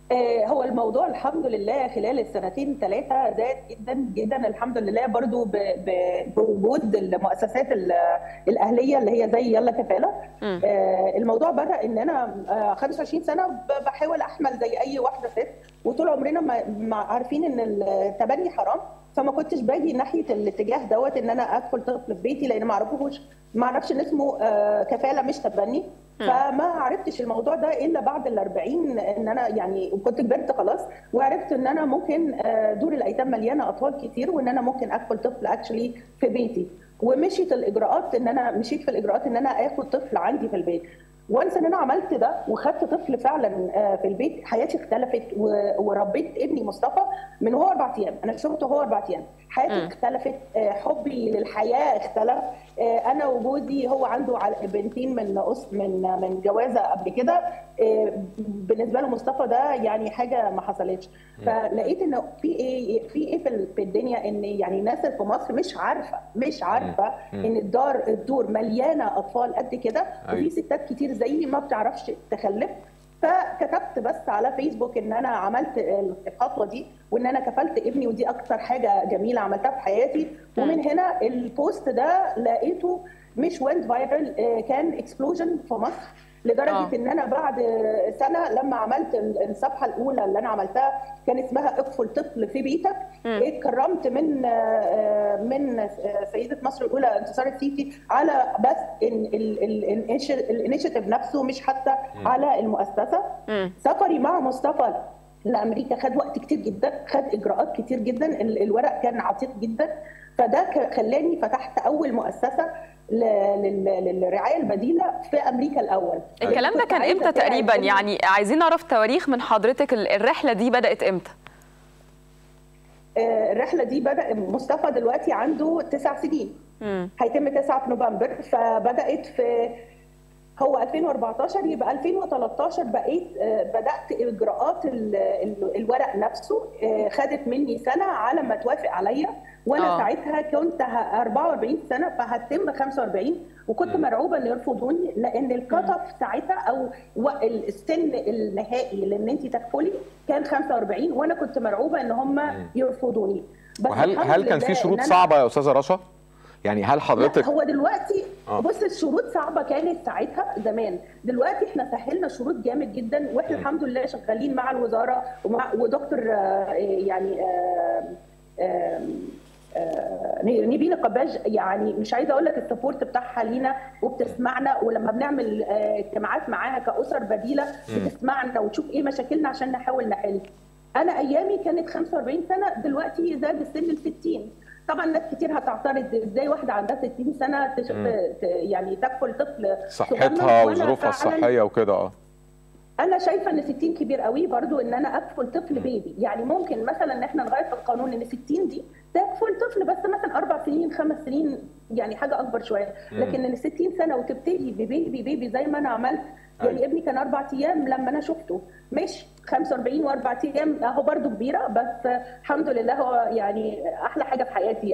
آه، هو الموضوع الحمد لله خلال السنتين ثلاثة زاد جدا جدا الحمد لله برضو ب- ب- بوجود المؤسسات ال- الأهلية اللي هي زي يلا كفالة مم. آه، الموضوع بدأ إن أنا آه، 25 سنة ب- بحاول أحمل زي أي واحدة ست وطول عمرنا ما ما عارفين إن التبني حرام فما كنتش باجي ناحية الاتجاه دوت إن أنا أدخل طفل في بيتي لأن ما أعرفوش ما أعرفش إن اسمه آه، كفالة مش تبني فما عرفتش الموضوع ده الا بعد ال 40 ان انا يعني وكنت كبرت خلاص وعرفت ان انا ممكن آه، دور الايتام مليانه اطفال كتير وان انا ممكن ادخل طفل اكشلي في بيتي ومشيت الاجراءات ان انا مشيت في الاجراءات ان انا اخد طفل عندي في البيت وانس ان انا عملت ده وخدت طفل فعلا آه، في البيت حياتي اختلفت و- وربيت ابني مصطفى من هو اربع ايام انا شفته هو اربع ايام حياتي مم. اختلفت آه، حبي للحياه اختلف آه، انا وجوزي هو عنده عل- بنتين من أس من من جوازه قبل كده آه، بالنسبه له مصطفى ده يعني حاجه ما حصلتش فلقيت انه في ايه في ايه في ال- في الدنيا ان يعني ناس في مصر مش عارفه مش عارفه ان الدار الدور مليانه اطفال قد كده أيوة. وفي ستات كتير زيي ما بتعرفش تخلف فكتبت بس على فيسبوك ان انا عملت الخطوه دي وان انا كفلت ابني ودي اكتر حاجه جميله عملتها في حياتي ومن هنا البوست ده لقيته مش ويند فايرال كان اكسبلوجن في مصر لدرجه آه. ان انا بعد سنه لما عملت ال- الصفحه الاولى اللي انا عملتها كان اسمها اكفل طفل في بيتك اتكرمت من آه، من سيده مصر الاولى انتصار السيسي على بس الانيشيتيف نفسه مش حتى على المؤسسه مم. سفري مع مصطفى لامريكا خد وقت كتير جدا خد اجراءات كتير جدا ال- الورق كان عتيق جدا فده ك- خلاني فتحت اول مؤسسه ل- لل- للرعايه البديله في امريكا الاول الكلام ده كنت كان عايزة امتى أساعد تقريبا ال- يعني عايزين نعرف تواريخ من حضرتك ال- الرحله دي بدات امتى آه، الرحله دي بدا مصطفى دلوقتي عنده تسع سنين مم. هيتم 9 في نوفمبر فبدات في هو 2014 يبقى 2013 بقيت آه، بدات اجراءات ال- ال- الورق نفسه آه، خدت مني سنه على ما توافق عليا وانا آه. ساعتها كنت ه- 44 سنه فهتم 45 وكنت مرعوبه ان يرفضوني لان الكتف ساعتها او و- السن النهائي لان انت تكفلي كان 45 وانا كنت مرعوبه ان هم يرفضوني بس وهل الحمد هل كان لله في شروط إن أنا- صعبه يا استاذه رشا يعني هل لا حضرتك هو دلوقتي آه. بص الشروط صعبه كانت ساعتها زمان دلوقتي احنا سهلنا شروط جامد جدا واحنا الحمد لله شغالين مع الوزاره ومع ودكتور آه، يعني آه، آه، آه، نيفين القباج يعني مش عايزه اقول لك السبورت بتاعها لينا وبتسمعنا ولما بنعمل آه، اجتماعات معاها كاسر بديله بتسمعنا وتشوف ايه مشاكلنا عشان نحاول نحل انا ايامي كانت 45 سنه دلوقتي زاد السن ل 60 طبعا ناس كتير هتعترض ازاي واحده عندها 60 سنه تش... ت- يعني تكفل طفل صحتها صغنن، وأنا وظروفها فعلاً الصحيه وكده اه انا شايفه ان 60 كبير قوي برضو ان انا اكفل طفل بيبي يعني ممكن مثلا ان احنا نغير في القانون ان 60 دي تكفل طفل بس مثلا اربع سنين خمس سنين يعني حاجه اكبر شويه لكن ان 60 سنه وتبتدي ببيبي بيبي زي ما انا عملت يعني أيوة. ابني كان اربع ايام لما انا شفته مش 45 واربع ايام اهو برضو كبيره بس الحمد لله هو يعني احلى حاجه في حياتي